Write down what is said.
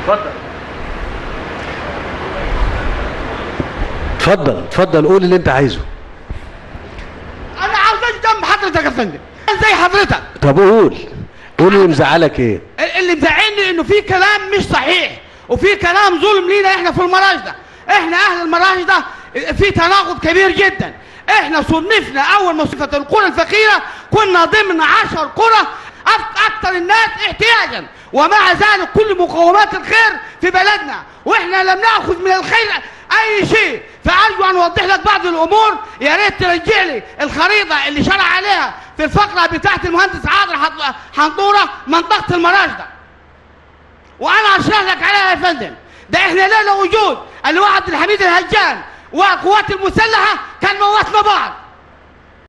اتفضل اتفضل اتفضل قول اللي انت عايزه انا عاوز اجي جنب حضرتك يا فندم زي حضرتك طب قول قول اللي مزعلك ايه اللي مزعلني انه في كلام مش صحيح وفي كلام ظلم لينا احنا في المراج ده احنا اهل المراج ده في تناقض كبير جدا احنا صنفنا اول ما صفت القرى الفقيره كنا ضمن عشر قرى أك- اكثر الناس احتياجا ومع ذلك كل مقومات الخير في بلدنا واحنا لم ناخذ من الخير اي شيء فارجو ان اوضح لك بعض الامور يا ريت ترجع لي الخريطه اللي شرع عليها في الفقره بتاعت المهندس عادل حط- حنطوره منطقه المراج ده وانا اشرح لك عليها يا فندم ده احنا لولا وجود اللواء عبد الحميد الهجان والقوات المسلحه كان موتنا بعض